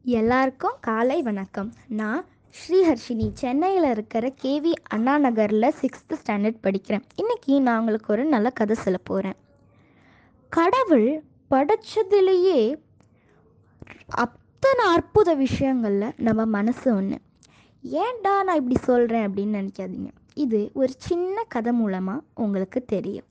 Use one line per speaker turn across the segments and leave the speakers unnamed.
எல்லாருக்கும் காலை வணக்கம் நான் ஸ்ரீஹர்ஷினி சென்னையில் இருக்கிற கேவி அண்ணா நகரில் சிக்ஸ்த்து ஸ்டாண்டர்ட் படிக்கிறேன் இன்றைக்கி நான் உங்களுக்கு ஒரு நல்ல கதை சொல்ல போகிறேன் கடவுள் படைச்சதுலேயே அத்தனை அற்புத விஷயங்களில் நம்ம மனசு ஒன்று ஏன்டா நான் இப்படி சொல்கிறேன் அப்படின்னு நினைக்காதீங்க இது ஒரு சின்ன கதை மூலமாக உங்களுக்கு தெரியும்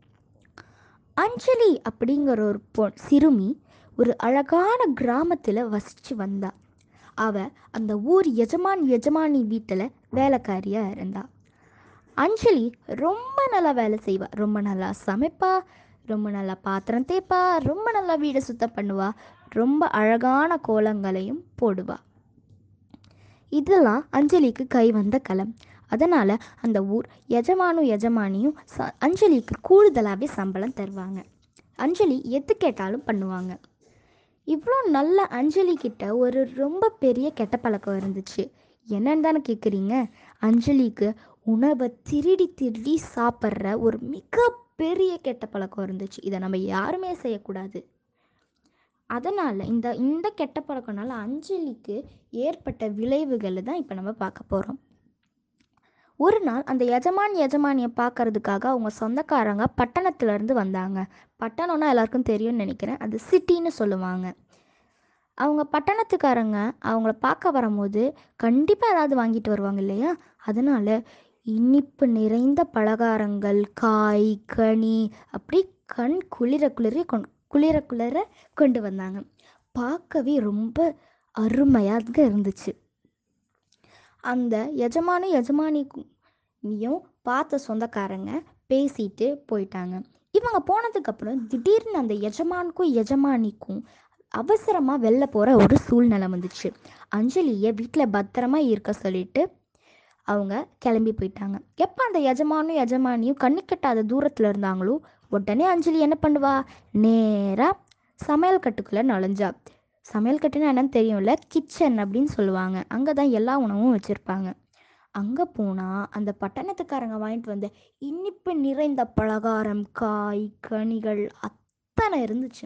அஞ்சலி அப்படிங்கிற ஒரு பொ சிறுமி ஒரு அழகான கிராமத்தில் வசித்து வந்தா அவ அந்த ஊர் எஜமான் எஜமானி வீட்டில் வேலைக்காரியாக இருந்தா அஞ்சலி ரொம்ப நல்லா வேலை செய்வா ரொம்ப நல்லா சமைப்பா ரொம்ப நல்லா பாத்திரம் தேய்ப்பா ரொம்ப நல்லா வீடை சுத்தம் பண்ணுவா ரொம்ப அழகான கோலங்களையும் போடுவா இதெல்லாம் அஞ்சலிக்கு கை வந்த கலம் அதனால் அந்த ஊர் எஜமானும் எஜமானியும் ச அஞ்சலிக்கு கூடுதலாகவே சம்பளம் தருவாங்க அஞ்சலி எது கேட்டாலும் பண்ணுவாங்க இவ்வளோ நல்ல அஞ்சலி கிட்ட ஒரு ரொம்ப பெரிய கெட்ட பழக்கம் இருந்துச்சு என்னன்னு தானே கேட்குறீங்க அஞ்சலிக்கு உணவை திருடி திருடி சாப்பிட்ற ஒரு மிகப்பெரிய கெட்ட பழக்கம் இருந்துச்சு இதை நம்ம யாருமே செய்யக்கூடாது அதனால் இந்த இந்த கெட்ட பழக்கம்னால அஞ்சலிக்கு ஏற்பட்ட விளைவுகளை தான் இப்போ நம்ம பார்க்க போகிறோம் ஒரு நாள் அந்த எஜமான் எஜமானியை பார்க்கறதுக்காக அவங்க சொந்தக்காரங்க பட்டணத்துலேருந்து வந்தாங்க பட்டணம்னா எல்லாருக்கும் தெரியும்னு நினைக்கிறேன் அது சிட்டின்னு சொல்லுவாங்க அவங்க பட்டணத்துக்காரங்க அவங்கள பார்க்க வரும்போது கண்டிப்பாக ஏதாவது வாங்கிட்டு வருவாங்க இல்லையா அதனால் இனிப்பு நிறைந்த பலகாரங்கள் காய் கனி அப்படி கண் குளிர குளிர கொண் குளிர குளிர கொண்டு வந்தாங்க பார்க்கவே ரொம்ப அருமையாக இருந்துச்சு அந்த எஜமானு எஜமானியும் பார்த்த சொந்தக்காரங்க பேசிட்டு போயிட்டாங்க இவங்க போனதுக்கப்புறம் திடீர்னு அந்த எஜமானுக்கும் எஜமானிக்கும் அவசரமாக வெளில போகிற ஒரு சூழ்நிலை வந்துச்சு அஞ்சலியை வீட்டில் பத்திரமா இருக்க சொல்லிட்டு அவங்க கிளம்பி போயிட்டாங்க எப்போ அந்த எஜமானும் எஜமானியும் கண்ணு கெட்டாத தூரத்தில் இருந்தாங்களோ உடனே அஞ்சலி என்ன பண்ணுவா நேராக சமையல் கட்டுக்குள்ளே நுழைஞ்சா சமையல் கட்டுன்னா என்னன்னு தெரியும்ல கிச்சன் அப்படின்னு சொல்லுவாங்க அங்கே தான் எல்லா உணவும் வச்சுருப்பாங்க அங்கே போனால் அந்த பட்டணத்துக்காரங்க வாங்கிட்டு வந்த இனிப்பு நிறைந்த பலகாரம் காய் கனிகள் அத்தனை இருந்துச்சு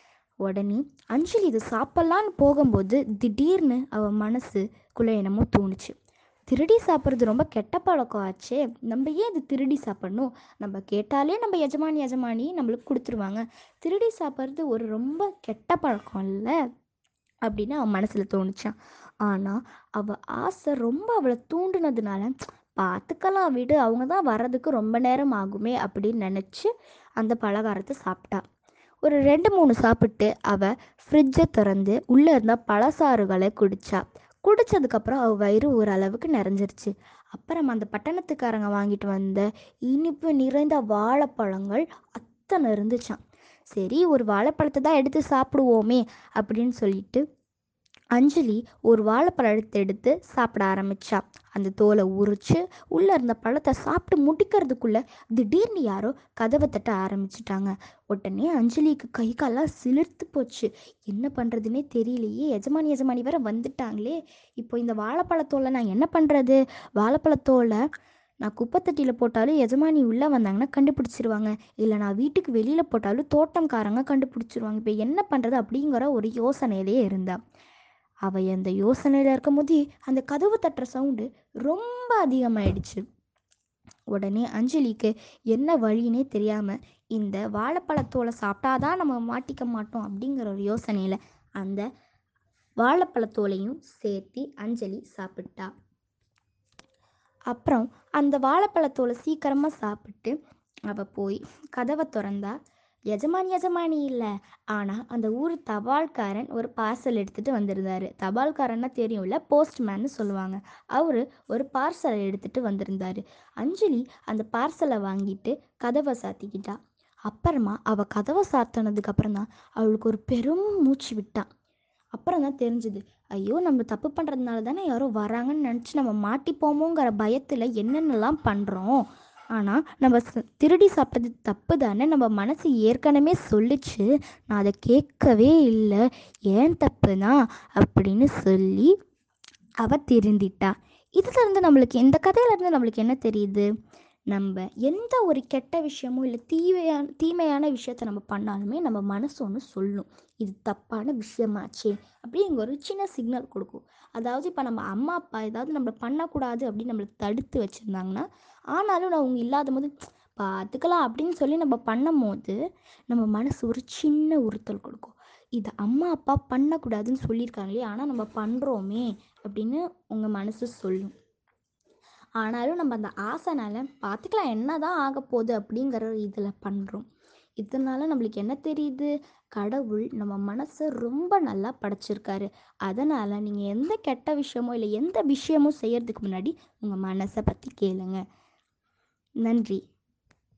உடனே அஞ்சலி இது சாப்பிட்லான்னு போகும்போது திடீர்னு அவள் மனசுக்குள்ளே என்னமோ தோணுச்சு திருடி சாப்பிட்றது ரொம்ப கெட்ட பழக்கம் ஆச்சே நம்ம ஏன் இது திருடி சாப்பிட்ணும் நம்ம கேட்டாலே நம்ம எஜமானி எஜமானி நம்மளுக்கு கொடுத்துருவாங்க திருடி சாப்பிட்றது ஒரு ரொம்ப கெட்ட பழக்கம் இல்லை அப்படின்னு அவன் மனசில் தோணுச்சான் ஆனால் அவள் ஆசை ரொம்ப அவளை தூண்டுனதுனால பார்த்துக்கலாம் விடு அவங்க தான் வர்றதுக்கு ரொம்ப நேரம் ஆகுமே அப்படின்னு நினச்சி அந்த பலகாரத்தை சாப்பிட்டா ஒரு ரெண்டு மூணு சாப்பிட்டு அவள் ஃப்ரிட்ஜை திறந்து உள்ளே இருந்த பழசாறுகளை குடித்தா குடித்ததுக்கப்புறம் அவள் வயிறு ஓரளவுக்கு நிறைஞ்சிருச்சு அப்புறம் அந்த பட்டணத்துக்காரங்க வாங்கிட்டு வந்த இனிப்பு நிறைந்த வாழைப்பழங்கள் அத்தனை இருந்துச்சான் சரி ஒரு வாழைப்பழத்தை தான் எடுத்து சாப்பிடுவோமே அப்படின்னு சொல்லிட்டு அஞ்சலி ஒரு வாழைப்பழத்தை எடுத்து சாப்பிட ஆரம்பிச்சா அந்த தோலை உரிச்சு உள்ளே இருந்த பழத்தை சாப்பிட்டு முடிக்கிறதுக்குள்ள திடீர்னு யாரோ கதவை தட்ட ஆரம்பிச்சிட்டாங்க உடனே அஞ்சலிக்கு கை கால்லாம் சிலிர்த்து போச்சு என்ன பண்ணுறதுனே தெரியலையே எஜமானி எஜமானி வேற வந்துட்டாங்களே இப்போ இந்த வாழைப்பழத்தோலை நான் என்ன பண்ணுறது வாழைப்பழத்தோலை நான் குப்பைத்தட்டியில் போட்டாலும் எஜமானி உள்ளே வந்தாங்கன்னா கண்டுபிடிச்சிருவாங்க இல்லை நான் வீட்டுக்கு வெளியில் போட்டாலும் தோட்டம்காரங்க கண்டுபிடிச்சிருவாங்க இப்போ என்ன பண்ணுறது அப்படிங்கிற ஒரு யோசனையிலே இருந்தா அவள் அந்த யோசனையில் இருக்கும்போது அந்த கதவு தட்டுற சவுண்டு ரொம்ப அதிகமாயிடுச்சு உடனே அஞ்சலிக்கு என்ன வழினே தெரியாமல் இந்த வாழைப்பழத்தோலை சாப்பிட்டாதான் நம்ம மாட்டிக்க மாட்டோம் அப்படிங்கிற ஒரு யோசனையில் அந்த வாழைப்பழத்தோலையும் சேர்த்து அஞ்சலி சாப்பிட்டா அப்புறம் அந்த வாழைப்பழத்தோலை சீக்கிரமாக சாப்பிட்டு அவள் போய் கதவை திறந்தா எஜமானி எஜமானி இல்லை ஆனால் அந்த ஊர் தபால்காரன் ஒரு பார்சல் எடுத்துகிட்டு வந்திருந்தார் தபால்காரன்னா தெரியும்ல போஸ்ட்மேன்னு சொல்லுவாங்க அவர் ஒரு பார்சலை எடுத்துகிட்டு வந்திருந்தார் அஞ்சலி அந்த பார்சலை வாங்கிட்டு கதவை சாத்திக்கிட்டா அப்புறமா அவள் கதவை சாத்தினதுக்கு அப்புறம் தான் அவளுக்கு ஒரு பெரும் மூச்சு விட்டான் அப்புறம் தான் தெரிஞ்சுது ஐயோ நம்ம தப்பு பண்ணுறதுனால தானே யாரோ வராங்கன்னு நினச்சி நம்ம மாட்டிப்போமோங்கிற பயத்தில் என்னென்னலாம் பண்ணுறோம் ஆனால் நம்ம ச- திருடி சாப்பிட்டது தப்பு தானே நம்ம மனசு ஏற்கனவே சொல்லிச்சு நான் அதை கேட்கவே இல்லை ஏன் தப்பு தான் அப்படின்னு சொல்லி அவ திருந்திட்டா இதுலேருந்து நம்மளுக்கு இந்த கதையிலேருந்து நம்மளுக்கு என்ன தெரியுது நம்ம எந்த ஒரு கெட்ட விஷயமோ இல்லை தீமையான தீமையான விஷயத்த நம்ம பண்ணாலுமே நம்ம மனசு ஒன்று சொல்லும் இது தப்பான விஷயமாச்சே அப்படிங்கிற ஒரு சின்ன சிக்னல் கொடுக்கும் அதாவது இப்போ நம்ம அம்மா அப்பா ஏதாவது நம்மளை பண்ணக்கூடாது அப்படின்னு நம்மளை தடுத்து வச்சுருந்தாங்கன்னா ஆனாலும் நான் அவங்க இல்லாத போது பார்த்துக்கலாம் அப்படின்னு சொல்லி நம்ம பண்ணும் போது நம்ம மனசு ஒரு சின்ன உறுத்தல் கொடுக்கும் இது அம்மா அப்பா பண்ணக்கூடாதுன்னு சொல்லியிருக்காங்களே ஆனால் நம்ம பண்ணுறோமே அப்படின்னு உங்கள் மனசு சொல்லும் ஆனாலும் நம்ம அந்த ஆசைனால பார்த்துக்கலாம் என்ன தான் ஆக போகுது அப்படிங்கிற இதில் பண்ணுறோம் இதனால நம்மளுக்கு என்ன தெரியுது கடவுள் நம்ம மனசை ரொம்ப நல்லா படைச்சிருக்காரு அதனால் நீங்கள் எந்த கெட்ட விஷயமோ இல்லை எந்த விஷயமோ செய்யறதுக்கு முன்னாடி உங்கள் மனசை பற்றி கேளுங்க நன்றி